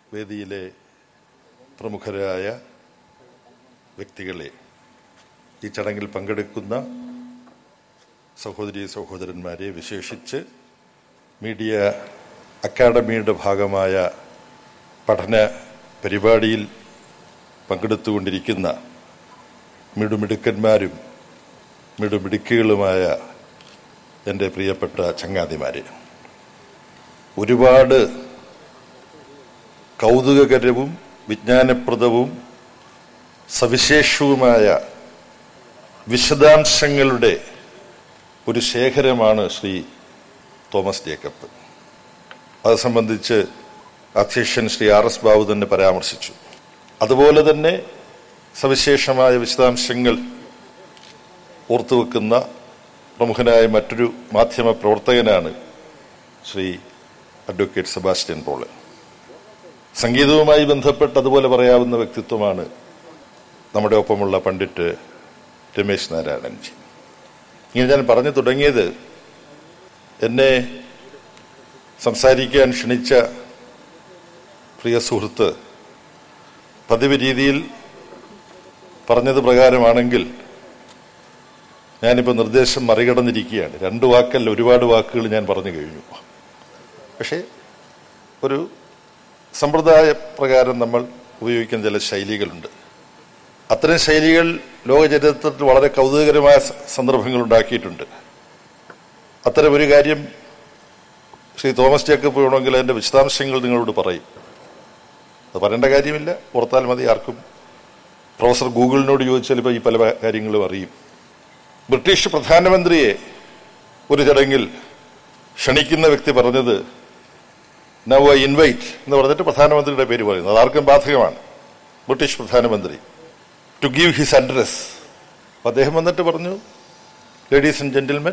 വേദിയിലെ പ്രമുഖരായ വ്യക്തികളെ ഈ ചടങ്ങിൽ പങ്കെടുക്കുന്ന സഹോദരി സഹോദരന്മാരെ വിശേഷിച്ച് മീഡിയ അക്കാഡമിയുടെ ഭാഗമായ പഠന പരിപാടിയിൽ പങ്കെടുത്തുകൊണ്ടിരിക്കുന്ന മിടുമിടുക്കന്മാരും മിടുമിടുക്കികളുമായ എൻ്റെ പ്രിയപ്പെട്ട ചങ്ങാതിമാര് ഒരുപാട് കൗതുകകരവും വിജ്ഞാനപ്രദവും സവിശേഷവുമായ വിശദാംശങ്ങളുടെ ഒരു ശേഖരമാണ് ശ്രീ തോമസ് ജേക്കബ് അത് സംബന്ധിച്ച് അധ്യക്ഷൻ ശ്രീ ആർ എസ് ബാബു തന്നെ പരാമർശിച്ചു അതുപോലെ തന്നെ സവിശേഷമായ വിശദാംശങ്ങൾ ഓർത്തുവെക്കുന്ന പ്രമുഖനായ മറ്റൊരു മാധ്യമ പ്രവർത്തകനാണ് ശ്രീ അഡ്വക്കേറ്റ് സെബാസ്റ്റ്യൻ പോള് സംഗീതവുമായി ബന്ധപ്പെട്ട് അതുപോലെ പറയാവുന്ന വ്യക്തിത്വമാണ് നമ്മുടെ ഒപ്പമുള്ള പണ്ഡിറ്റ് രമേശ് നാരായണൻജി ഇങ്ങനെ ഞാൻ പറഞ്ഞു തുടങ്ങിയത് എന്നെ സംസാരിക്കാൻ ക്ഷണിച്ച പ്രിയ സുഹൃത്ത് പതിവ് രീതിയിൽ പറഞ്ഞത് പ്രകാരമാണെങ്കിൽ ഞാനിപ്പോൾ നിർദ്ദേശം മറികടന്നിരിക്കുകയാണ് രണ്ട് വാക്കല്ല ഒരുപാട് വാക്കുകൾ ഞാൻ പറഞ്ഞു കഴിഞ്ഞു പക്ഷേ ഒരു സമ്പ്രദായ പ്രകാരം നമ്മൾ ഉപയോഗിക്കുന്ന ചില ശൈലികളുണ്ട് അത്തരം ശൈലികൾ ലോക ചരിത്രത്തിൽ വളരെ കൗതുകകരമായ സന്ദർഭങ്ങൾ ഉണ്ടാക്കിയിട്ടുണ്ട് അത്തരം ഒരു കാര്യം ശ്രീ തോമസ് ജേക്കബ് വേണമെങ്കിൽ അതിന്റെ വിശദാംശങ്ങൾ നിങ്ങളോട് പറയും അത് പറയേണ്ട കാര്യമില്ല ഓർത്താൽ മതി ആർക്കും പ്രൊഫസർ ഗൂഗിളിനോട് ചോദിച്ചാൽ ഇപ്പോൾ ഈ പല കാര്യങ്ങളും അറിയും ബ്രിട്ടീഷ് പ്രധാനമന്ത്രിയെ ഒരു ചടങ്ങിൽ ക്ഷണിക്കുന്ന വ്യക്തി പറഞ്ഞത് നൗ ഐ ഇൻവൈറ്റ് എന്ന് പറഞ്ഞിട്ട് പ്രധാനമന്ത്രിയുടെ പേര് പറയുന്നത് അത് ആർക്കും ബാധകമാണ് ബ്രിട്ടീഷ് പ്രധാനമന്ത്രി ടു ഗീവ് ഹിസ് അഡ്രസ് അപ്പൊ അദ്ദേഹം വന്നിട്ട് പറഞ്ഞു ladies and gentlemen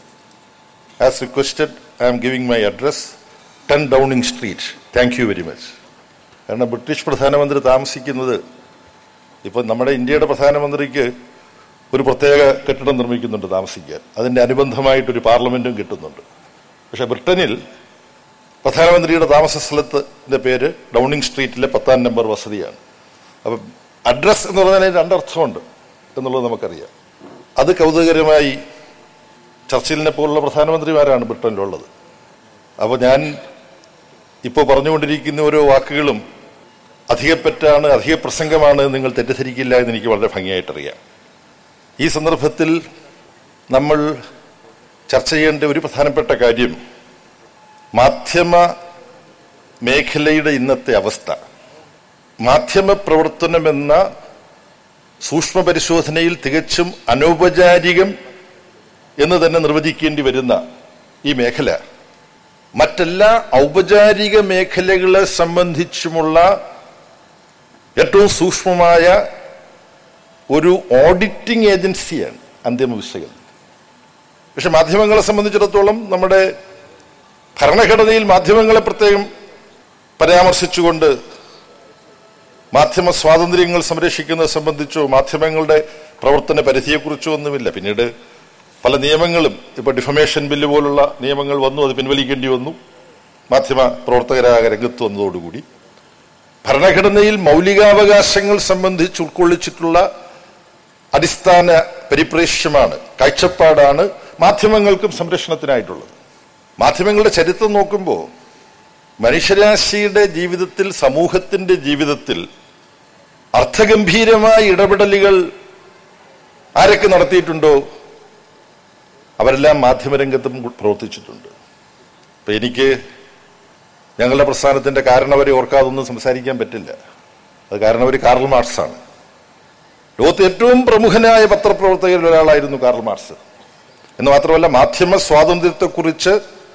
as requested I am giving my address ten Downing Street thank you very much കാരണം ബ്രിട്ടീഷ് പ്രധാനമന്ത്രി താമസിക്കുന്നത് ഇപ്പൊ നമ്മുടെ ഇന്ത്യയുടെ പ്രധാനമന്ത്രിക്ക് ഒരു പ്രത്യേക കെട്ടിടം നിർമ്മിക്കുന്നുണ്ട് താമസിക്കാൻ അതിന്റെ അനുബന്ധമായിട്ടൊരു പാർലമെന്റും കിട്ടുന്നുണ്ട് പക്ഷെ ബ്രിട്ടനിൽ പ്രധാനമന്ത്രിയുടെ താമസ സ്ഥലത്തിന്റെ പേര് ഡൗണിംഗ് സ്ട്രീറ്റിലെ പത്താം നമ്പർ വസതിയാണ് അപ്പം അഡ്രസ് എന്ന് പറഞ്ഞാൽ രണ്ടർത്ഥമുണ്ട് എന്നുള്ളത് നമുക്കറിയാം അത് കൗതുകകരമായി ചർച്ചിലിനെ പോലുള്ള പ്രധാനമന്ത്രിമാരാണ് ബ്രിട്ടനിലുള്ളത് അപ്പോൾ ഞാൻ ഇപ്പോൾ പറഞ്ഞുകൊണ്ടിരിക്കുന്ന ഓരോ വാക്കുകളും അധികപ്പറ്റാണ് അധിക പ്രസംഗമാണ് നിങ്ങൾ തെറ്റിദ്ധരിക്കില്ല എന്ന് എനിക്ക് വളരെ ഭംഗിയായിട്ടറിയാം ഈ സന്ദർഭത്തിൽ നമ്മൾ ചർച്ച ചെയ്യേണ്ട ഒരു പ്രധാനപ്പെട്ട കാര്യം മാധ്യമ മേഖലയുടെ ഇന്നത്തെ അവസ്ഥ മാധ്യമ പ്രവർത്തനമെന്ന സൂക്ഷ്മ പരിശോധനയിൽ തികച്ചും അനൗപചാരികം എന്ന് തന്നെ നിർവചിക്കേണ്ടി വരുന്ന ഈ മേഖല മറ്റെല്ലാ ഔപചാരിക മേഖലകളെ സംബന്ധിച്ചുമുള്ള ഏറ്റവും സൂക്ഷ്മമായ ഒരു ഓഡിറ്റിംഗ് ഏജൻസിയാണ് അന്തിമ വിശകലനം പക്ഷെ മാധ്യമങ്ങളെ സംബന്ധിച്ചിടത്തോളം നമ്മുടെ ഭരണഘടനയിൽ മാധ്യമങ്ങളെ പ്രത്യേകം പരാമർശിച്ചുകൊണ്ട് മാധ്യമ സ്വാതന്ത്ര്യങ്ങൾ സംരക്ഷിക്കുന്നത് സംബന്ധിച്ചോ മാധ്യമങ്ങളുടെ പ്രവർത്തന പരിധിയെക്കുറിച്ചോ ഒന്നുമില്ല പിന്നീട് പല നിയമങ്ങളും ഇപ്പൊ ഡിഫമേഷൻ ബില്ല് പോലുള്ള നിയമങ്ങൾ വന്നു അത് പിൻവലിക്കേണ്ടി വന്നു മാധ്യമ പ്രവർത്തകരാക രംഗത്ത് വന്നതോടുകൂടി ഭരണഘടനയിൽ മൗലികാവകാശങ്ങൾ സംബന്ധിച്ച് ഉൾക്കൊള്ളിച്ചിട്ടുള്ള അടിസ്ഥാന പരിപ്രേക്ഷ്യമാണ് കാഴ്ചപ്പാടാണ് മാധ്യമങ്ങൾക്കും സംരക്ഷണത്തിനായിട്ടുള്ളത് മാധ്യമങ്ങളുടെ ചരിത്രം നോക്കുമ്പോൾ മനുഷ്യരാശിയുടെ ജീവിതത്തിൽ സമൂഹത്തിന്റെ ജീവിതത്തിൽ അർത്ഥഗംഭീരമായ ഇടപെടലുകൾ ആരൊക്കെ നടത്തിയിട്ടുണ്ടോ അവരെല്ലാം മാധ്യമരംഗത്തും പ്രവർത്തിച്ചിട്ടുണ്ട് അപ്പൊ എനിക്ക് ഞങ്ങളുടെ പ്രസ്ഥാനത്തിന്റെ കാരണവരെ ഓർക്കാതൊന്നും സംസാരിക്കാൻ പറ്റില്ല അത് കാരണവർ കാർൽ മാർക്സാണ് ലോകത്തെ ഏറ്റവും പ്രമുഖനായ പത്രപ്രവർത്തകരിൽ ഒരാളായിരുന്നു കാർൽ മാർക്സ് എന്ന് മാത്രമല്ല മാധ്യമ സ്വാതന്ത്ര്യത്തെക്കുറിച്ച്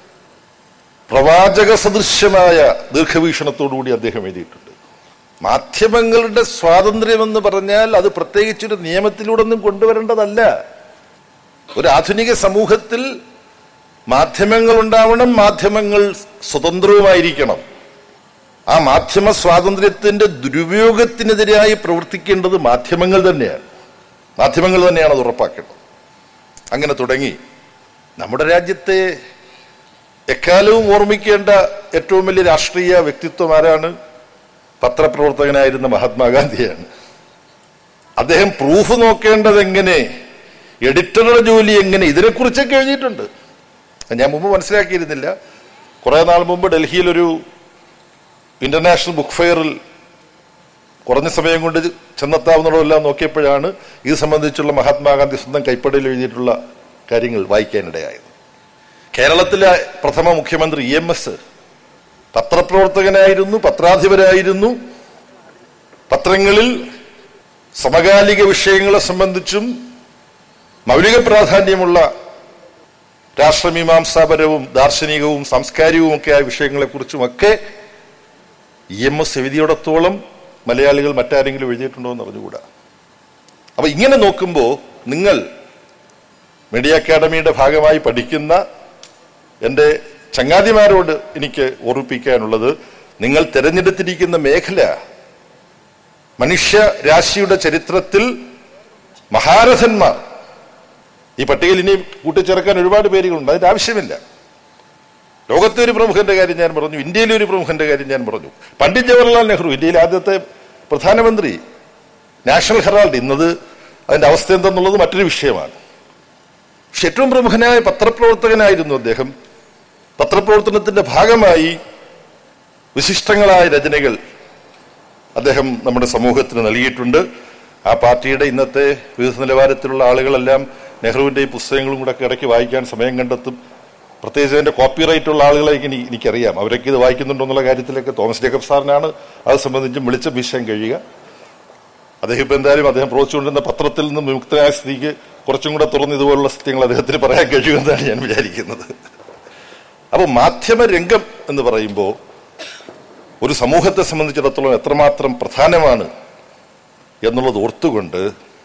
പ്രവാചക സദൃശ്യമായ ദീർഘവീക്ഷണത്തോടുകൂടി അദ്ദേഹം എഴുതിയിട്ടുണ്ട് മാധ്യമങ്ങളുടെ സ്വാതന്ത്ര്യമെന്ന് പറഞ്ഞാൽ അത് പ്രത്യേകിച്ചൊരു നിയമത്തിലൂടെ ഒന്നും കൊണ്ടുവരേണ്ടതല്ല ഒരു ആധുനിക സമൂഹത്തിൽ മാധ്യമങ്ങൾ ഉണ്ടാവണം മാധ്യമങ്ങൾ സ്വതന്ത്രവുമായിരിക്കണം ആ മാധ്യമ സ്വാതന്ത്ര്യത്തിന്റെ ദുരുപയോഗത്തിനെതിരായി പ്രവർത്തിക്കേണ്ടത് മാധ്യമങ്ങൾ തന്നെയാണ് മാധ്യമങ്ങൾ തന്നെയാണ് അത് ഉറപ്പാക്കേണ്ടത് അങ്ങനെ തുടങ്ങി നമ്മുടെ രാജ്യത്തെ എക്കാലവും ഓർമ്മിക്കേണ്ട ഏറ്റവും വലിയ രാഷ്ട്രീയ വ്യക്തിത്വം ആരാണ് പത്രപ്രവർത്തകനായിരുന്ന മഹാത്മാഗാന്ധിയാണ് അദ്ദേഹം പ്രൂഫ് നോക്കേണ്ടത് എങ്ങനെ എഡിറ്ററുടെ ജോലി എങ്ങനെ ഇതിനെക്കുറിച്ചൊക്കെ എഴുതിയിട്ടുണ്ട് അത് ഞാൻ മുമ്പ് മനസ്സിലാക്കിയിരുന്നില്ല കുറെ നാൾ മുമ്പ് ഡൽഹിയിൽ ഒരു ഇന്റർനാഷണൽ ബുക്ക് ഫെയറിൽ കുറഞ്ഞ സമയം കൊണ്ട് ചെന്നെത്താവുന്നതെല്ലാം നോക്കിയപ്പോഴാണ് ഇത് സംബന്ധിച്ചുള്ള മഹാത്മാഗാന്ധി സ്വന്തം കൈപ്പടയിൽ എഴുതിയിട്ടുള്ള കാര്യങ്ങൾ വായിക്കാനിടയായത് കേരളത്തിലെ പ്രഥമ മുഖ്യമന്ത്രി ഇ എം എസ് പത്രപ്രവർത്തകനായിരുന്നു പത്രാധിപരായിരുന്നു പത്രങ്ങളിൽ സമകാലിക വിഷയങ്ങളെ സംബന്ധിച്ചും മൗലിക പ്രാധാന്യമുള്ള രാഷ്ട്രമീമാംസാപരവും ദാർശനികവും സാംസ്കാരികവും ഒക്കെ ആയ വിഷയങ്ങളെക്കുറിച്ചുമൊക്കെ ഇ എം എസ് എഴുതിയിടത്തോളം മലയാളികൾ മറ്റാരെങ്കിലും എഴുതിയിട്ടുണ്ടോ എന്ന് അറിഞ്ഞുകൂടാ അപ്പൊ ഇങ്ങനെ നോക്കുമ്പോൾ നിങ്ങൾ മീഡിയ അക്കാദമിയുടെ ഭാഗമായി പഠിക്കുന്ന എൻ്റെ ചങ്ങാതിമാരോട് എനിക്ക് ഓർമ്മിപ്പിക്കാനുള്ളത് നിങ്ങൾ തിരഞ്ഞെടുത്തിരിക്കുന്ന മേഖല മനുഷ്യ രാശിയുടെ ചരിത്രത്തിൽ മഹാരഥന്മാർ ഈ പട്ടികയിൽ ഇനി കൂട്ടിച്ചേർക്കാൻ ഒരുപാട് പേരുകളുണ്ട് അതിന്റെ ആവശ്യമില്ല ലോകത്തെ ഒരു പ്രമുഖന്റെ കാര്യം ഞാൻ പറഞ്ഞു ഇന്ത്യയിലെ ഒരു പ്രമുഖന്റെ കാര്യം ഞാൻ പറഞ്ഞു പണ്ഡിറ്റ് ജവഹർലാൽ നെഹ്റു ഇന്ത്യയിലെ ആദ്യത്തെ പ്രധാനമന്ത്രി നാഷണൽ ഹെറാൾഡ് ഇന്നത് അതിന്റെ അവസ്ഥ എന്തെന്നുള്ളത് മറ്റൊരു വിഷയമാണ് പക്ഷെ ഏറ്റവും പ്രമുഖനായ പത്രപ്രവർത്തകനായിരുന്നു അദ്ദേഹം പത്രപ്രവർത്തനത്തിന്റെ ഭാഗമായി വിശിഷ്ടങ്ങളായ രചനകൾ അദ്ദേഹം നമ്മുടെ സമൂഹത്തിന് നൽകിയിട്ടുണ്ട് ആ പാർട്ടിയുടെ ഇന്നത്തെ വിവിധ നിലവാരത്തിലുള്ള ആളുകളെല്ലാം നെഹ്റുവിന്റെ ഈ പുസ്തകങ്ങളും കൂടെ ഒക്കെ ഇടയ്ക്ക് വായിക്കാൻ സമയം കണ്ടെത്തും പ്രത്യേകിച്ച് അതിന്റെ കോപ്പിറൈറ്റ് ഉള്ള ആളുകളെ ഇനി എനിക്കറിയാം അവരൊക്കെ ഇത് വായിക്കുന്നുണ്ടോ എന്നുള്ള കാര്യത്തിലൊക്കെ തോമസ് ജേക്കബ് സാറിനാണ് അത് സംബന്ധിച്ചും വിളിച്ച വീശാൻ കഴിയുക അദ്ദേഹം ഇപ്പൊ എന്തായാലും അദ്ദേഹം പ്രവർത്തിച്ചുകൊണ്ടിരുന്ന പത്രത്തിൽ നിന്ന് വിമുക്തനായ സ്ഥിതിക്ക് കുറച്ചും കൂടെ തുറന്ന് ഇതുപോലുള്ള സത്യങ്ങൾ അദ്ദേഹത്തിന് പറയാൻ കഴിയുമെന്നാണ് ഞാൻ വിചാരിക്കുന്നത് അപ്പോൾ മാധ്യമ രംഗം എന്ന് പറയുമ്പോൾ ഒരു സമൂഹത്തെ സംബന്ധിച്ചിടത്തോളം എത്രമാത്രം പ്രധാനമാണ് എന്നുള്ളത് ഓർത്തുകൊണ്ട്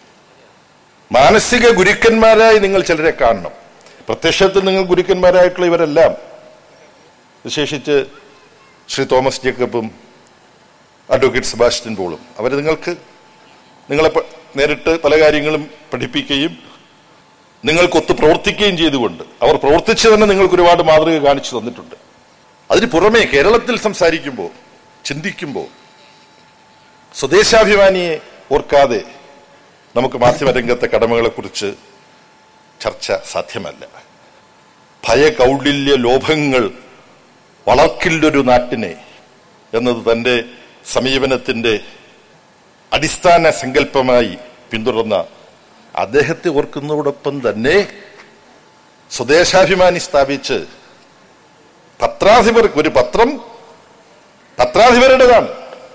മാനസിക ഗുരുക്കന്മാരായി നിങ്ങൾ ചിലരെ കാണണം പ്രത്യക്ഷത്തിൽ നിങ്ങൾ ഗുരുക്കന്മാരായിട്ടുള്ള ഇവരെല്ലാം വിശേഷിച്ച് ശ്രീ തോമസ് ജേക്കബും അഡ്വക്കേറ്റ് സെബാസ്റ്റ്യൻ പോളും അവർ നിങ്ങൾക്ക് നിങ്ങളെ പ- നേരിട്ട് പല കാര്യങ്ങളും പഠിപ്പിക്കുകയും നിങ്ങൾക്കൊത്ത് പ്രവർത്തിക്കുകയും ചെയ്തുകൊണ്ട് അവർ പ്രവർത്തിച്ച് തന്നെ നിങ്ങൾക്ക് ഒരുപാട് മാതൃക കാണിച്ചു തന്നിട്ടുണ്ട് അതിന് പുറമെ കേരളത്തിൽ സംസാരിക്കുമ്പോൾ ചിന്തിക്കുമ്പോൾ സ്വദേശാഭിമാനിയെ ഓർക്കാതെ നമുക്ക് മാധ്യമരംഗത്തെ കടമകളെക്കുറിച്ച് ചർച്ച സാധ്യമല്ല ഭയകൗടില്യ ലോഭങ്ങൾ വളർക്കില്ലൊരു നാട്ടിനെ എന്നത് തന്റെ സമീപനത്തിന്റെ അടിസ്ഥാന സങ്കല്പമായി പിന്തുടർന്ന അദ്ദേഹത്തെ ഓർക്കുന്നതോടൊപ്പം തന്നെ സ്വദേശാഭിമാനി സ്ഥാപിച്ച് പത്രാധിപർക്ക് ഒരു പത്രം പത്രാധിപരുടേതാണ്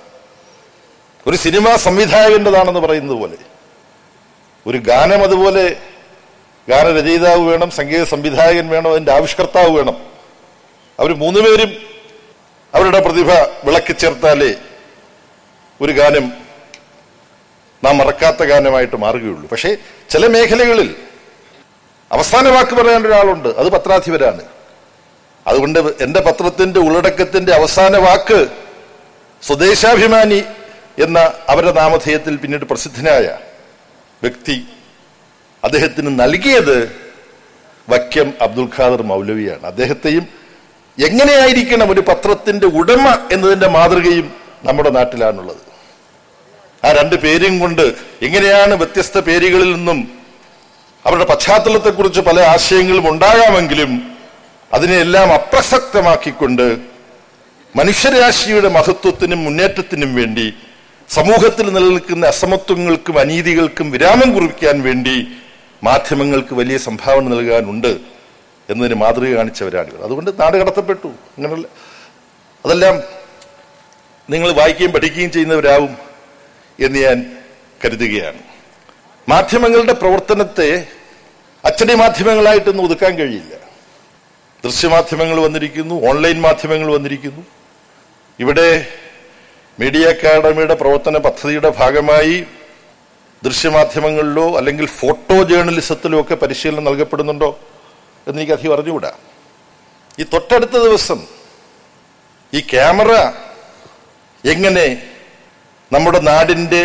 ഒരു സിനിമാ സംവിധായകന്റേതാണെന്ന് പറയുന്നത് പോലെ ഒരു ഗാനം അതുപോലെ ഗാനരചയിതാവ് വേണം സംഗീത സംവിധായകൻ വേണം അതിന്റെ ആവിഷ്കർത്താവ് വേണം അവർ മൂന്നുപേരും അവരുടെ പ്രതിഭ വിളക്കി ചേർത്താലേ ഒരു ഗാനം നാം മറക്കാത്ത ഗാനമായിട്ട് മാറുകയുള്ളൂ പക്ഷേ ചില മേഖലകളിൽ അവസാന വാക്ക് പറയാൻ ഒരാളുണ്ട് അത് പത്രാധിപരാണ് അതുകൊണ്ട് എന്റെ പത്രത്തിന്റെ ഉള്ളടക്കത്തിന്റെ അവസാന വാക്ക് സ്വദേശാഭിമാനി എന്ന അവരുടെ നാമധേയത്തിൽ പിന്നീട് പ്രസിദ്ധനായ വ്യക്തി അദ്ദേഹത്തിന് നൽകിയത് വക്യം അബ്ദുൽ ഖാദർ മൗലവിയാണ് അദ്ദേഹത്തെയും എങ്ങനെയായിരിക്കണം ഒരു പത്രത്തിന്റെ ഉടമ എന്നതിന്റെ മാതൃകയും നമ്മുടെ നാട്ടിലാണുള്ളത് ആ രണ്ട് പേരും കൊണ്ട് എങ്ങനെയാണ് വ്യത്യസ്ത പേരുകളിൽ നിന്നും അവരുടെ പശ്ചാത്തലത്തെക്കുറിച്ച് പല ആശയങ്ങളും ഉണ്ടാകാമെങ്കിലും അതിനെല്ലാം അപ്രസക്തമാക്കിക്കൊണ്ട് മനുഷ്യരാശിയുടെ മഹത്വത്തിനും മുന്നേറ്റത്തിനും വേണ്ടി സമൂഹത്തിൽ നിലനിൽക്കുന്ന അസമത്വങ്ങൾക്കും അനീതികൾക്കും വിരാമം കുറിക്കാൻ വേണ്ടി മാധ്യമങ്ങൾക്ക് വലിയ സംഭാവന നൽകാനുണ്ട് എന്നതിന് മാതൃക കാണിച്ചവരാണ് ഇവർ അതുകൊണ്ട് നാട് കടത്തപ്പെട്ടു അങ്ങനെയുള്ള അതെല്ലാം നിങ്ങൾ വായിക്കുകയും പഠിക്കുകയും ചെയ്യുന്നവരാവും എന്ന് ഞാൻ കരുതുകയാണ് മാധ്യമങ്ങളുടെ പ്രവർത്തനത്തെ അച്ചടി മാധ്യമങ്ങളായിട്ടൊന്നും ഒതുക്കാൻ കഴിയില്ല ദൃശ്യമാധ്യമങ്ങൾ വന്നിരിക്കുന്നു ഓൺലൈൻ മാധ്യമങ്ങൾ വന്നിരിക്കുന്നു ഇവിടെ മീഡിയ അക്കാദമിയുടെ പ്രവർത്തന പദ്ധതിയുടെ ഭാഗമായി ദൃശ്യമാധ്യമങ്ങളിലോ അല്ലെങ്കിൽ ഫോട്ടോ ജേർണലിസത്തിലോ ഒക്കെ പരിശീലനം നൽകപ്പെടുന്നുണ്ടോ എന്ന് എനിക്ക് അധികം അറിഞ്ഞുകൂടാ ഈ തൊട്ടടുത്ത ദിവസം ഈ ക്യാമറ എങ്ങനെ നമ്മുടെ നാടിന്റെ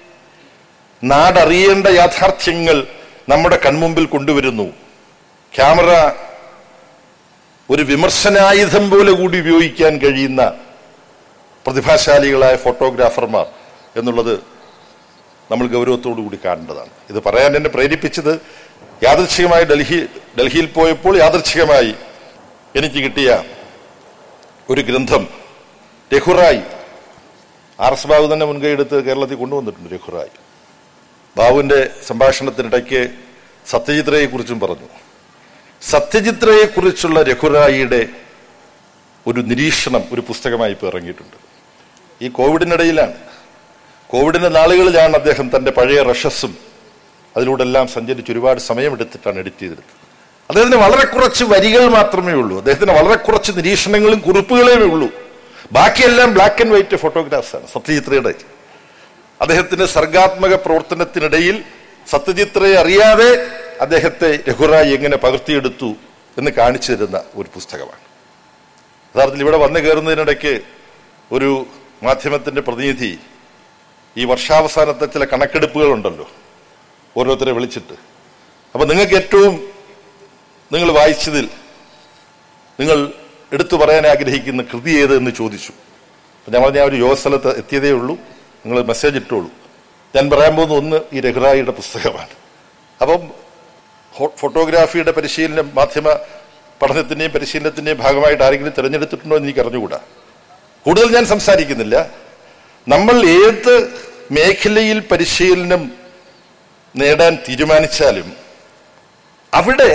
നാടറിയേണ്ട യാഥാർത്ഥ്യങ്ങൾ നമ്മുടെ കൺമുമ്പിൽ കൊണ്ടുവരുന്നു ക്യാമറ ഒരു വിമർശനായുധം പോലെ കൂടി ഉപയോഗിക്കാൻ കഴിയുന്ന പ്രതിഭാശാലികളായ ഫോട്ടോഗ്രാഫർമാർ എന്നുള്ളത് നമ്മൾ ഗൗരവത്തോടു കൂടി കാണേണ്ടതാണ് ഇത് പറയാൻ എന്നെ പ്രേരിപ്പിച്ചത് യാദൃച്ഛികമായി ഡൽഹി ഡൽഹിയിൽ പോയപ്പോൾ യാദൃച്ഛികമായി എനിക്ക് കിട്ടിയ ഒരു ഗ്രന്ഥം രഘുറായി ആർ എസ് ബാബു തന്നെ മുൻകൈ എടുത്ത് കേരളത്തിൽ കൊണ്ടുവന്നിട്ടുണ്ട് രഘുറായി ബാബുവിന്റെ സംഭാഷണത്തിനിടയ്ക്ക് സത്യജിത്രയെ കുറിച്ചും പറഞ്ഞു സത്യജിത്രയെ കുറിച്ചുള്ള രഘുറായിയുടെ ഒരു നിരീക്ഷണം ഒരു പുസ്തകമായി ഇപ്പോൾ ഇറങ്ങിയിട്ടുണ്ട് ഈ കോവിഡിനിടയിലാണ് കോവിഡിന്റെ നാളുകളിലാണ് അദ്ദേഹം തന്റെ പഴയ റഷസും അതിലൂടെ എല്ലാം സഞ്ചരിച്ച് ഒരുപാട് സമയമെടുത്തിട്ടാണ് എഡിറ്റ് ചെയ്തെടുത്തത് അദ്ദേഹത്തിന് വളരെ കുറച്ച് വരികൾ മാത്രമേ ഉള്ളൂ അദ്ദേഹത്തിന് വളരെ കുറച്ച് നിരീക്ഷണങ്ങളും കുറിപ്പുകളേ ഉള്ളൂ ബാക്കിയെല്ലാം ബ്ലാക്ക് ആൻഡ് വൈറ്റ് ഫോട്ടോഗ്രാഫ്സ് ആണ് സത്യജിത്രയുടെ അദ്ദേഹത്തിന്റെ സർഗാത്മക പ്രവർത്തനത്തിനിടയിൽ സത്യജിത്രയെ അറിയാതെ അദ്ദേഹത്തെ രഘുറായി എങ്ങനെ പകർത്തിയെടുത്തു എന്ന് കാണിച്ചു തരുന്ന ഒരു പുസ്തകമാണ് യഥാർത്ഥത്തിൽ ഇവിടെ വന്നു കയറുന്നതിനിടയ്ക്ക് ഒരു മാധ്യമത്തിന്റെ പ്രതിനിധി ഈ വർഷാവസാനത്തെ ചില കണക്കെടുപ്പുകളുണ്ടല്ലോ ഓരോരുത്തരെ വിളിച്ചിട്ട് അപ്പൊ നിങ്ങൾക്ക് ഏറ്റവും നിങ്ങൾ വായിച്ചതിൽ നിങ്ങൾ എടുത്തു പറയാൻ ആഗ്രഹിക്കുന്ന കൃതി ഏത് എന്ന് ചോദിച്ചു അപ്പൊ ഞാൻ പറഞ്ഞ ആ ഒരു യോഗ സ്ഥലത്ത് എത്തിയതേ ഉള്ളൂ നിങ്ങൾ മെസ്സേജ് ഇട്ടോളൂ ഞാൻ പറയാൻ പോകുന്ന ഒന്ന് ഈ രഘുറായിയുടെ പുസ്തകമാണ് അപ്പം ഹോ- ഫോട്ടോഗ്രാഫിയുടെ പരിശീലനം മാധ്യമ പഠനത്തിന്റെയും പരിശീലനത്തിന്റെയും ഭാഗമായിട്ട് ആരെങ്കിലും തിരഞ്ഞെടുത്തിട്ടുണ്ടോ എന്ന് എനിക്ക് അറിഞ്ഞുകൂടാ കൂടുതൽ ഞാൻ സംസാരിക്കുന്നില്ല നമ്മൾ ഏത് മേഖലയിൽ പരിശീലനം നേടാൻ തീരുമാനിച്ചാലും അവിടെ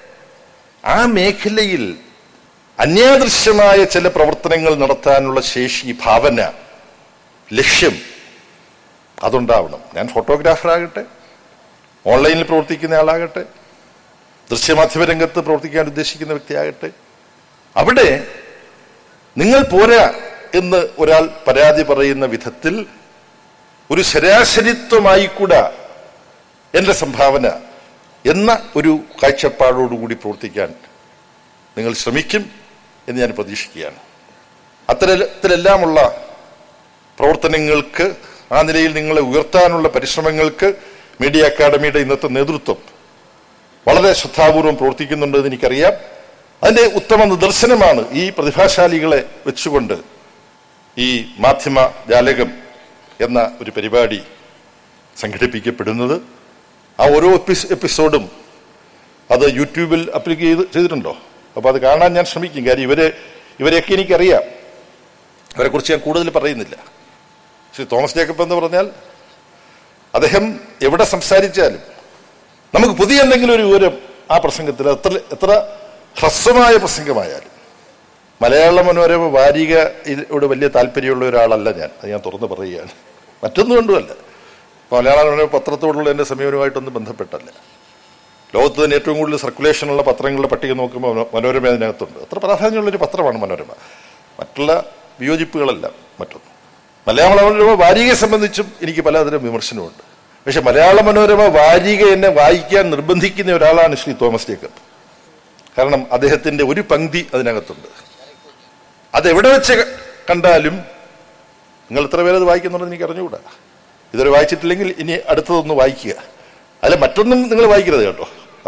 ആ മേഖലയിൽ അന്യാദൃശ്യമായ ചില പ്രവർത്തനങ്ങൾ നടത്താനുള്ള ശേഷി ഭാവന ലക്ഷ്യം അതുണ്ടാവണം ഞാൻ ഫോട്ടോഗ്രാഫറാകട്ടെ ഓൺലൈനിൽ പ്രവർത്തിക്കുന്ന ആളാകട്ടെ ദൃശ്യമാധ്യമ രംഗത്ത് പ്രവർത്തിക്കാൻ ഉദ്ദേശിക്കുന്ന വ്യക്തിയാകട്ടെ അവിടെ നിങ്ങൾ പോരാ എന്ന് ഒരാൾ പരാതി പറയുന്ന വിധത്തിൽ ഒരു ശരാശരിത്വമായിക്കൂടാ എന്റെ സംഭാവന എന്ന ഒരു കാഴ്ചപ്പാടോടുകൂടി പ്രവർത്തിക്കാൻ നിങ്ങൾ ശ്രമിക്കും എന്ന് ഞാൻ പ്രതീക്ഷിക്കുകയാണ് അത്തരത്തിലെല്ലാമുള്ള പ്രവർത്തനങ്ങൾക്ക് ആ നിലയിൽ നിങ്ങളെ ഉയർത്താനുള്ള പരിശ്രമങ്ങൾക്ക് മീഡിയ അക്കാദമിയുടെ ഇന്നത്തെ നേതൃത്വം വളരെ ശ്രദ്ധാപൂർവം പ്രവർത്തിക്കുന്നുണ്ടെന്ന് എനിക്കറിയാം അതിന്റെ ഉത്തമ നിദർശനമാണ് ഈ പ്രതിഭാശാലികളെ വെച്ചുകൊണ്ട് ഈ മാധ്യമ ജാലകം എന്ന ഒരു പരിപാടി സംഘടിപ്പിക്കപ്പെടുന്നത് ആ ഓരോ എപ്പിസ് എപ്പിസോഡും അത് യൂട്യൂബിൽ അപ്ലിക്ക് ചെയ്ത് ചെയ്തിട്ടുണ്ടോ അപ്പൊ അത് കാണാൻ ഞാൻ ശ്രമിക്കും കാര്യം ഇവരെ ഇവരെയൊക്കെ എനിക്കറിയാം അവരെ കുറിച്ച് ഞാൻ കൂടുതൽ പറയുന്നില്ല ശ്രീ തോമസ് ജേക്കബ് എന്ന് പറഞ്ഞാൽ അദ്ദേഹം എവിടെ സംസാരിച്ചാലും നമുക്ക് പുതിയ എന്തെങ്കിലും ഒരു വിവരം ആ പ്രസംഗത്തിൽ എത്ര എത്ര ഹ്രസ്വമായ പ്രസംഗമായാലും മലയാള മനോരമ വാരികയോട് വലിയ താല്പര്യമുള്ള ഒരാളല്ല ഞാൻ അത് ഞാൻ തുറന്നു പറയുകയാണ് മറ്റൊന്നും കൊണ്ടുമല്ല മലയാള മനോരമ പത്രത്തോടുള്ള എന്റെ സമീപനമായിട്ടൊന്നും ബന്ധപ്പെട്ടല്ല ലോകത്ത് തന്നെ ഏറ്റവും കൂടുതൽ സർക്കുലേഷനുള്ള പത്രങ്ങളുടെ പട്ടിക നോക്കുമ്പോൾ മനോ- മനോരമ അതിനകത്തുണ്ട് അത്ര പ്രാധാന്യമുള്ളൊരു പത്രമാണ് മനോരമ മറ്റുള്ള വിയോജിപ്പുകളല്ല മറ്റൊന്ന് മലയാള മനോരമ വാരികയെ സംബന്ധിച്ചും എനിക്ക് പലതരം വിമർശനമുണ്ട് പക്ഷെ മലയാള മനോരമ വാരിക എന്നെ വായിക്കാൻ നിർബന്ധിക്കുന്ന ഒരാളാണ് ശ്രീ തോമസ് ജേക്കബ് കാരണം അദ്ദേഹത്തിന്റെ ഒരു പങ്ക്തി അതിനകത്തുണ്ട് അതെവിടെ വെച്ച് ക- കണ്ടാലും നിങ്ങൾ എത്ര പേരത് വായിക്കുന്നുണ്ടെന്ന് എനിക്ക് അറിഞ്ഞുകൂടാ ഇതുവരെ വായിച്ചിട്ടില്ലെങ്കിൽ ഇനി അടുത്തതൊന്ന് വായിക്കുക അല്ല മറ്റൊന്നും നിങ്ങൾ വായിക്കരുത് കേട്ടോ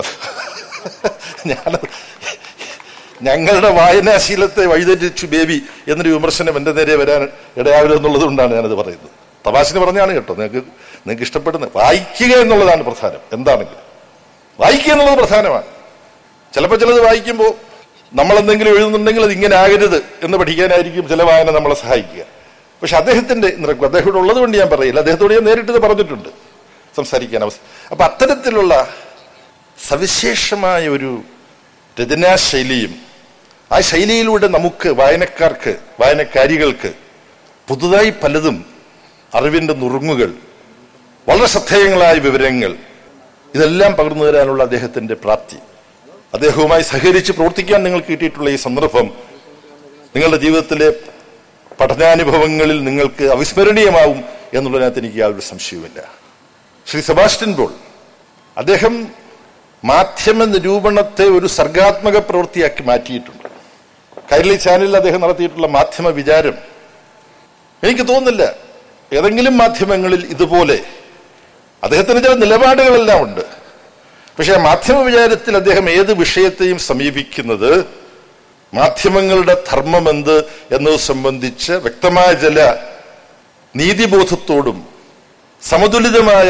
ഞാൻ ഞങ്ങളുടെ വായനാശീലത്തെ വഴിതെറ്റിച്ചു ബേബി എന്നൊരു വിമർശനം എന്റെ നേരെ വരാൻ ഇടയാവരുമെന്നുള്ളത് കൊണ്ടാണ് ഞാനത് പറയുന്നത് തമാശന് പറഞ്ഞാണ് കേട്ടോ നിങ്ങൾക്ക് നിങ്ങൾക്ക് ഇഷ്ടപ്പെടുന്നത് വായിക്കുക എന്നുള്ളതാണ് പ്രധാനം എന്താണെങ്കിലും വായിക്കുക എന്നുള്ളത് പ്രധാനമാണ് ചിലപ്പോൾ ചിലത് വായിക്കുമ്പോൾ നമ്മൾ എന്തെങ്കിലും എഴുതുന്നുണ്ടെങ്കിൽ അത് ഇങ്ങനെ ആകരുത് എന്ന് പഠിക്കാനായിരിക്കും ചില വായന നമ്മളെ സഹായിക്കുക പക്ഷെ അദ്ദേഹത്തിന്റെ നിരക്കും അദ്ദേഹം ഉള്ളത് കൊണ്ട് ഞാൻ പറയില്ല അദ്ദേഹത്തോട് ഞാൻ നേരിട്ട് ഇത് പറഞ്ഞിട്ടുണ്ട് സംസാരിക്കാൻ അവസരം അപ്പൊ അത്തരത്തിലുള്ള സവിശേഷമായ ഒരു രചനാശൈലിയും ആ ശൈലിയിലൂടെ നമുക്ക് വായനക്കാർക്ക് വായനക്കാരികൾക്ക് പുതുതായി പലതും അറിവിന്റെ നുറുങ്ങുകൾ വളരെ ശ്രദ്ധേയങ്ങളായ വിവരങ്ങൾ ഇതെല്ലാം പകർന്നു തരാനുള്ള അദ്ദേഹത്തിന്റെ പ്രാപ്തി അദ്ദേഹവുമായി സഹകരിച്ച് പ്രവർത്തിക്കാൻ നിങ്ങൾക്ക് കിട്ടിയിട്ടുള്ള ഈ സന്ദർഭം നിങ്ങളുടെ ജീവിതത്തിലെ പഠനാനുഭവങ്ങളിൽ നിങ്ങൾക്ക് അവിസ്മരണീയമാവും എന്നുള്ളതിനകത്ത് എനിക്ക് യാതൊരു സംശയവുമില്ല ശ്രീ സെബാസ്റ്റ്യൻ ബോൾ അദ്ദേഹം മാധ്യമ നിരൂപണത്തെ ഒരു സർഗാത്മക പ്രവൃത്തിയാക്കി മാറ്റിയിട്ടുണ്ട് കൈരളി ചാനലിൽ അദ്ദേഹം നടത്തിയിട്ടുള്ള മാധ്യമ വിചാരം എനിക്ക് തോന്നുന്നില്ല ഏതെങ്കിലും മാധ്യമങ്ങളിൽ ഇതുപോലെ അദ്ദേഹത്തിന് ചില നിലപാടുകളെല്ലാം ഉണ്ട് പക്ഷെ ആ മാധ്യമ വിചാരത്തിൽ അദ്ദേഹം ഏത് വിഷയത്തെയും സമീപിക്കുന്നത് മാധ്യമങ്ങളുടെ ധർമ്മം എന്ത് എന്നത് സംബന്ധിച്ച് വ്യക്തമായ ചില നീതിബോധത്തോടും സമതുലിതമായ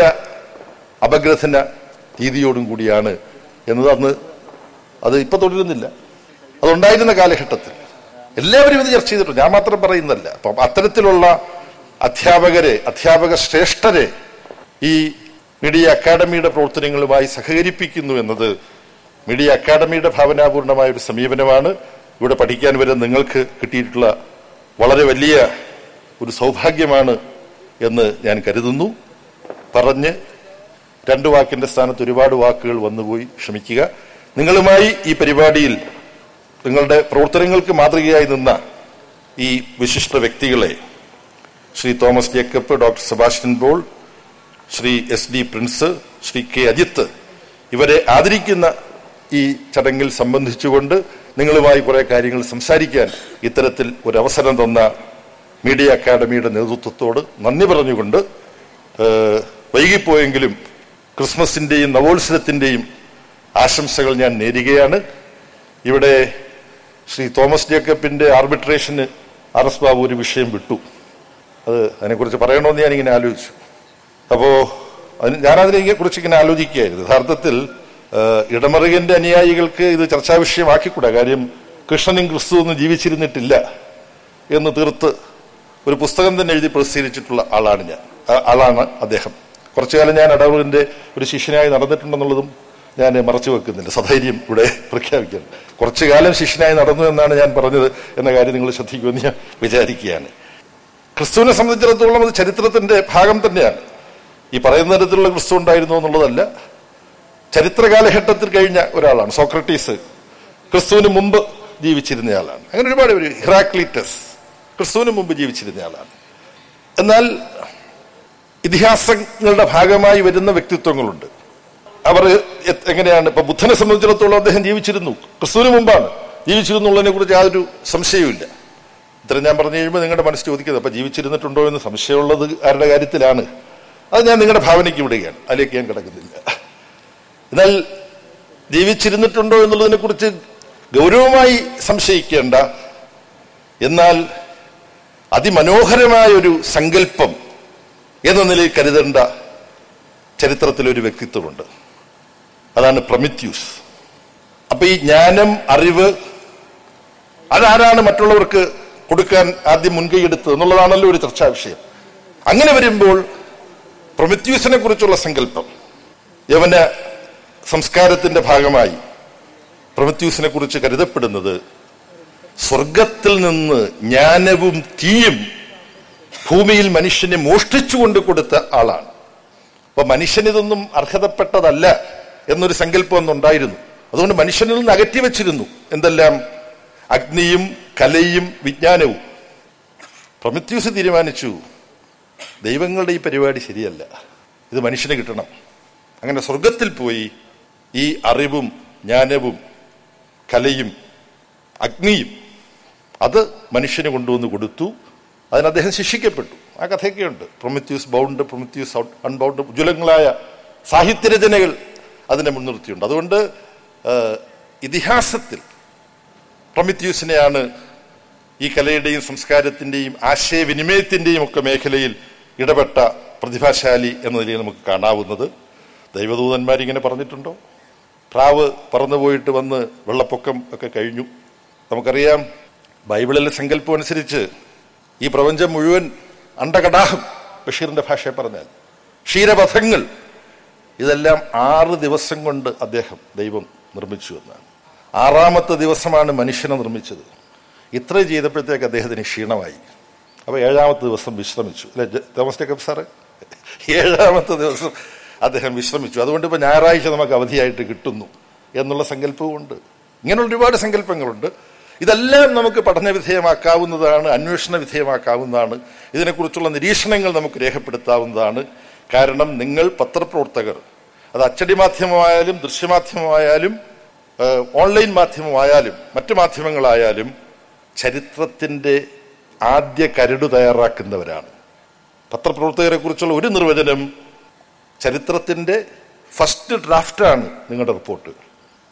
അപഗ്രഥന രീതിയോടും കൂടിയാണ് എന്നത് അന്ന് അത് ഇപ്പൊ തുടരുന്നില്ല അതുണ്ടായിരുന്ന കാലഘട്ടത്തിൽ എല്ലാവരും ഇത് ചർച്ച ചെയ്തിട്ടുണ്ട് ഞാൻ മാത്രം പറയുന്നല്ല അപ്പം അത്തരത്തിലുള്ള അധ്യാപകരെ അധ്യാപക ശ്രേഷ്ഠരെ ഈ മീഡിയ അക്കാദമിയുടെ പ്രവർത്തനങ്ങളുമായി സഹകരിപ്പിക്കുന്നു എന്നത് മീഡിയ അക്കാദമിയുടെ ഭാവനാപൂർണമായ ഒരു സമീപനമാണ് ഇവിടെ പഠിക്കാൻ വരുന്ന നിങ്ങൾക്ക് കിട്ടിയിട്ടുള്ള വളരെ വലിയ ഒരു സൗഭാഗ്യമാണ് എന്ന് ഞാൻ കരുതുന്നു പറഞ്ഞ് രണ്ടു വാക്കിന്റെ സ്ഥാനത്ത് ഒരുപാട് വാക്കുകൾ വന്നുപോയി ക്ഷമിക്കുക നിങ്ങളുമായി ഈ പരിപാടിയിൽ നിങ്ങളുടെ പ്രവർത്തനങ്ങൾക്ക് മാതൃകയായി നിന്ന ഈ വിശിഷ്ട വ്യക്തികളെ Shri Thomas Jacob doctor Sebastian Paul Shri S D Prince Shri K Ajith ഇവരെ ആദരിക്കുന്ന ഈ ചടങ്ങിൽ സംബന്ധിച്ചുകൊണ്ട് നിങ്ങളുമായി കുറെ കാര്യങ്ങൾ സംസാരിക്കാൻ ഇത്തരത്തിൽ ഒരു അവസരം തന്ന മീഡിയ അക്കാദമിയുടെ നേതൃത്വത്തോട് നന്ദി പറഞ്ഞുകൊണ്ട് ഏഹ്, വൈകിപ്പോയെങ്കിലും ക്രിസ്മസിന്റെയും നവോത്സവത്തിന്റെയും ആശംസകൾ ഞാൻ നേരുകയാണ് ഇവിടെ ശ്രീ തോമസ് ജേക്കബിന്റെ ആർബിട്രേഷന് ആർ എസ് ബാബു ഒരു വിഷയം വിട്ടു അത് അതിനെക്കുറിച്ച് പറയണമെന്ന് ഞാനിങ്ങനെ ആലോചിച്ചു അപ്പോ അതിന് ഞാനതിനെ കുറിച്ച് ഇങ്ങനെ ആലോചിക്കുകയായിരുന്നു യഥാർത്ഥത്തിൽ ഏഹ്, ഇടമറുകന്റെ അനുയായികൾക്ക് ഇത് ചർച്ചാ വിഷയമാക്കിക്കൂടാ കാര്യം കൃഷ്ണനും ക്രിസ്തുവൊന്നും ജീവിച്ചിരുന്നിട്ടില്ല എന്ന് തീർത്ത് ഒരു പുസ്തകം തന്നെ എഴുതി പ്രസിദ്ധീകരിച്ചിട്ടുള്ള ആളാണ് ഞാൻ ആ- ആളാണ് അദ്ദേഹം കുറച്ചു കാലം ഞാൻ അടവൂരിന്റെ ഒരു ശിഷ്യനായി നടന്നിട്ടുണ്ടെന്നുള്ളതും ഞാൻ മറച്ചു വെക്കുന്നില്ല സധൈര്യം ഇവിടെ പ്രഖ്യാപിക്കുന്നു കുറച്ചു കാലം ശിഷ്യനായി നടന്നു എന്നാണ് ഞാൻ പറഞ്ഞത് എന്ന കാര്യം നിങ്ങൾ ശ്രദ്ധിക്കുമെന്ന് ഞാൻ വിചാരിക്കുകയാണ് ക്രിസ്തുവിനെ സംബന്ധിച്ചിടത്തോളം അത് ചരിത്രത്തിന്റെ ഭാഗം തന്നെയാണ് ഈ പറയുന്ന തരത്തിലുള്ള ക്രിസ്തു ഉണ്ടായിരുന്നു എന്നുള്ളതല്ല ചരിത്ര കാലഘട്ടത്തിൽ കഴിഞ്ഞ ഒരാളാണ് സോക്രട്ടീസ് ക്രിസ്തുവിന് മുമ്പ് ജീവിച്ചിരുന്നയാളാണ് അങ്ങനെ ഒരുപാട് പേര് ഹിറാക്ലീറ്റസ് ക്രിസ്തുവിന് മുമ്പ് ജീവിച്ചിരുന്നയാളാണ് എന്നാൽ ഇതിഹാസങ്ങളുടെ ഭാഗമായി വരുന്ന വ്യക്തിത്വങ്ങളുണ്ട് അവർ എ- എങ്ങനെയാണ് ഇപ്പൊ ബുദ്ധനെ സംബന്ധിച്ചിടത്തോളം അദ്ദേഹം ജീവിച്ചിരുന്നു ക്രിസ്തുവിന് മുമ്പാണ് ജീവിച്ചിരുന്നുള്ളതിനെ കുറിച്ച് യാതൊരു സംശയവുമില്ല ഇത്രയും ഞാൻ പറഞ്ഞു കഴിയുമ്പോൾ നിങ്ങളുടെ മനസ്സ് ചോദിക്കുന്നത് അപ്പൊ ജീവിച്ചിരുന്നിട്ടുണ്ടോ എന്ന് സംശയമുള്ളത് ആരുടെ കാര്യത്തിലാണ് അത് ഞാൻ നിങ്ങളുടെ ഭാവനയ്ക്ക് വിടുകയാണ് അതിലേക്ക് ഞാൻ കിടക്കുന്നില്ല എന്നാൽ ജീവിച്ചിരുന്നിട്ടുണ്ടോ എന്നുള്ളതിനെ കുറിച്ച് ഗൗരവമായി സംശയിക്കേണ്ട എന്നാൽ അതിമനോഹരമായ ഒരു സങ്കല്പം എന്ന നിലയിൽ കരുതേണ്ട ചരിത്രത്തിലൊരു വ്യക്തിത്വമുണ്ട് അതാണ് പ്രമിത്യൂസ് അപ്പൊ ഈ ജ്ഞാനം അറിവ് അതാരാണ് മറ്റുള്ളവർക്ക് കൊടുക്കാൻ ആദ്യം മുൻകൈയെടുത്തത് എന്നുള്ളതാണല്ലോ ഒരു ചർച്ചാ വിഷയം അങ്ങനെ വരുമ്പോൾ പ്രൊമിത്യൂസിനെ കുറിച്ചുള്ള സങ്കല്പം യവന സംസ്കാരത്തിന്റെ ഭാഗമായി പ്രൊമിത്യൂസിനെ കുറിച്ച് കരുതപ്പെടുന്നത് സ്വർഗത്തിൽ നിന്ന് ജ്ഞാനവും തീയും ഭൂമിയിൽ മനുഷ്യനെ മോഷ്ടിച്ചുകൊണ്ട് കൊടുത്ത ആളാണ് അപ്പൊ മനുഷ്യൻ ഇതൊന്നും അർഹതപ്പെട്ടതല്ല എന്നൊരു സങ്കല്പം അന്നുണ്ടായിരുന്നു അതുകൊണ്ട് മനുഷ്യനിൽ നിന്ന് അകറ്റി വെച്ചിരുന്നു എന്തെല്ലാം അഗ്നിയും കലയും വിജ്ഞാനവും പ്രൊമിത്യൂസ് തീരുമാനിച്ചു ദൈവങ്ങളുടെ ഈ പരിപാടി ശരിയല്ല ഇത് മനുഷ്യന് കിട്ടണം അങ്ങനെ സ്വർഗത്തിൽ പോയി ഈ അറിവും ജ്ഞാനവും കലയും അഗ്നിയും അത് മനുഷ്യന് കൊണ്ടുവന്ന് കൊടുത്തു അതിന് അദ്ദേഹം ശിക്ഷിക്കപ്പെട്ടു ആ കഥയൊക്കെ ഉണ്ട് പ്രൊമിത്യൂസ് ബൗണ്ട് പ്രൊമിത്യൂസ് അൺബൗണ്ട് ഉജ്ജ്വലങ്ങളായ സാഹിത്യരചനകൾ അതിനെ മുൻനിർത്തിയുണ്ട് അതുകൊണ്ട് ആ, ഇതിഹാസത്തിൽ പ്രൊമിത്യൂസിനെയാണ് ഈ കലയുടെയും സംസ്കാരത്തിന്റെയും ആശയവിനിമയത്തിന്റെയും ഒക്കെ മേഖലയിൽ ഇടപെട്ട പ്രതിഭാശാലി എന്ന നിലയിൽ നമുക്ക് കാണാവുന്നത് ദൈവദൂതന്മാരിങ്ങനെ പറഞ്ഞിട്ടുണ്ടോ പ്രാവ് പറന്നുപോയിട്ട് വന്ന് വെള്ളപ്പൊക്കം ഒക്കെ കഴിഞ്ഞു നമുക്കറിയാം ബൈബിളിലെ സങ്കല്പം അനുസരിച്ച് ഈ പ്രപഞ്ചം മുഴുവൻ അണ്ടകടാഹം ബഷീറിന്റെ ഭാഷയെ പറഞ്ഞാൽ ക്ഷീരപഥങ്ങൾ ഇതെല്ലാം ആറ് ദിവസം കൊണ്ട് അദ്ദേഹം ദൈവം നിർമ്മിച്ചു എന്നാണ് ആറാമത്തെ ദിവസമാണ് മനുഷ്യനെ നിർമ്മിച്ചത് ഇത്ര ചെയ്തപ്പോഴത്തേക്ക് അദ്ദേഹത്തിന് ക്ഷീണമായി അപ്പൊ ഏഴാമത്തെ ദിവസം വിശ്രമിച്ചു അല്ലെ ജെ- തോമസ് ജേക്കബ് സാറ് ഏഴാമത്തെ ദിവസം അദ്ദേഹം വിശ്രമിച്ചു അതുകൊണ്ട് ഇപ്പൊ ഞായറാഴ്ച നമുക്ക് അവധിയായിട്ട് കിട്ടുന്നു എന്നുള്ള സങ്കല്പവും ഉണ്ട് ഇങ്ങനെ ഒരുപാട് സങ്കല്പങ്ങളുണ്ട് ഇതെല്ലാം നമുക്ക് പഠന വിധേയമാക്കാവുന്നതാണ് അന്വേഷണ വിധേയമാക്കാവുന്നതാണ് ഇതിനെക്കുറിച്ചുള്ള നിരീക്ഷണങ്ങൾ നമുക്ക് രേഖപ്പെടുത്താവുന്നതാണ് കാരണം നിങ്ങൾ പത്രപ്രവർത്തകർ അത് അച്ചടി മാധ്യമമായാലും ദൃശ്യമാധ്യമമായാലും ഏഹ്, ഓൺലൈൻ മാധ്യമമായാലും മറ്റു മാധ്യമങ്ങളായാലും ചരിത്രത്തിന്റെ ആദ്യ കരട് തയ്യാറാക്കുന്നവരാണ് പത്രപ്രവർത്തകരെ കുറിച്ചുള്ള ഒരു നിർവചനം ചരിത്രത്തിന്റെ ഫസ്റ്റ് ഡ്രാഫ്റ്റാണ് നിങ്ങളുടെ റിപ്പോർട്ട്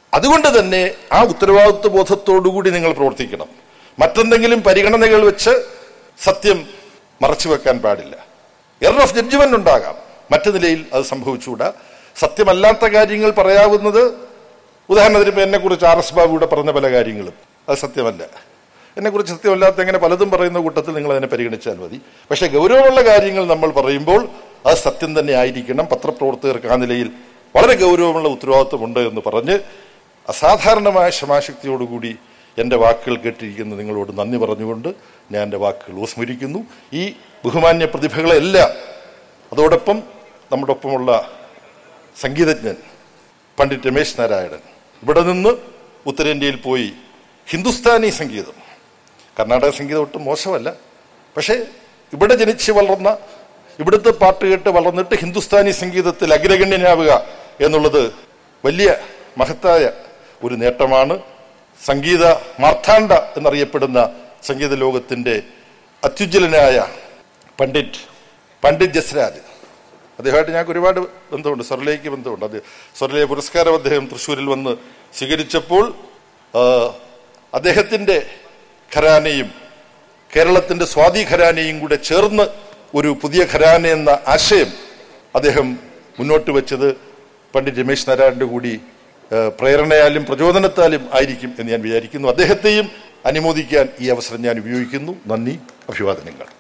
അതുകൊണ്ട് തന്നെ ആ ഉത്തരവാദിത്വ ബോധത്തോടുകൂടി നിങ്ങൾ പ്രവർത്തിക്കണം മറ്റെന്തെങ്കിലും പരിഗണനകൾ വെച്ച് സത്യം മറച്ചു വെക്കാൻ പാടില്ല എറർ ഓഫ് ജഡ്ജ്മെന്റ് ഉണ്ടാകാം മറ്റു നിലയിൽ അത് സംഭവിച്ചുകൂടാ സത്യമല്ലാത്ത കാര്യങ്ങൾ പറയാവുന്നത് ഉദാഹരണത്തിന് ഇപ്പൊ എന്നെ കുറിച്ച് ആർ എസ് ബാബു ഇവിടെ പറഞ്ഞ പല കാര്യങ്ങളും അത് സത്യമല്ല എന്നെ കുറിച്ച് സത്യമല്ലാത്ത എങ്ങനെ പലതും പറയുന്ന കൂട്ടത്തിൽ നിങ്ങൾ അതിനെ പരിഗണിച്ചാൽ മതി പക്ഷെ ഗൗരവമുള്ള കാര്യങ്ങൾ നമ്മൾ പറയുമ്പോൾ അത് സത്യം തന്നെ ആയിരിക്കണം പത്രപ്രവർത്തകർക്ക് ആ നിലയിൽ വളരെ ഗൗരവമുള്ള ഉത്തരവാദിത്വമുണ്ട് എന്ന് പറഞ്ഞ് അസാധാരണമായ ക്ഷമാശക്തിയോടുകൂടി എൻ്റെ വാക്കുകൾ കേട്ടിരിക്കുന്ന നിങ്ങളോട് നന്ദി പറഞ്ഞുകൊണ്ട് ഞാൻ എൻ്റെ വാക്കുകൾ ഉപസ്മരിക്കുന്നു ഈ ബഹുമാന്യ പ്രതിഭകളെല്ലാം അതോടൊപ്പം നമ്മുടെ ഒപ്പമുള്ള സംഗീതജ്ഞൻ പണ്ഡിറ്റ് രമേശ് നാരായണൻ ഇവിടെ നിന്ന് ഉത്തരേന്ത്യയിൽ പോയി ഹിന്ദുസ്ഥാനി സംഗീതം കർണാടക സംഗീതം ഒട്ടും മോശമല്ല പക്ഷേ ഇവിടെ ജനിച്ച് വളർന്ന ഇവിടുത്തെ പാട്ട് കേട്ട് വളർന്നിട്ട് ഹിന്ദുസ്ഥാനി സംഗീതത്തിൽ അഗ്രഗണ്യനാവുക എന്നുള്ളത് വലിയ മഹത്തായ ഒരു നേട്ടമാണ് സംഗീത മാർത്താണ്ഡ എന്നറിയപ്പെടുന്ന സംഗീത ലോകത്തിന്റെ അത്യുജ്വലനായ പണ്ഡിറ്റ് പണ്ഡിറ്റ് ജസ്രാജ് അദ്ദേഹമായിട്ട് ഞങ്ങൾക്ക് ഒരുപാട് ബന്ധമുണ്ട് സ്വർലയ്ക്ക് ബന്ധമുണ്ട് അത് സ്വർലയ പുരസ്കാരം അദ്ദേഹം തൃശ്ശൂരിൽ വന്ന് സ്വീകരിച്ചപ്പോൾ ആ, അദ്ദേഹത്തിന്റെ ഖരാനയും കേരളത്തിന്റെ സ്വാതി ഖരാനയും കൂടെ ചേർന്ന് ഒരു പുതിയ ഖരാന എന്ന ആശയം അദ്ദേഹം മുന്നോട്ട് വെച്ചത് പണ്ഡിറ്റ് രമേശ് നാരായണന്റെ കൂടി ആ, പ്രേരണയാലും പ്രചോദനത്താലും ആയിരിക്കും എന്ന് ഞാൻ വിചാരിക്കുന്നു അദ്ദേഹത്തെയും അനുമോദിക്കാൻ ഈ അവസരം ഞാൻ ഉപയോഗിക്കുന്നു നന്ദി അഭിവാദനങ്ങൾ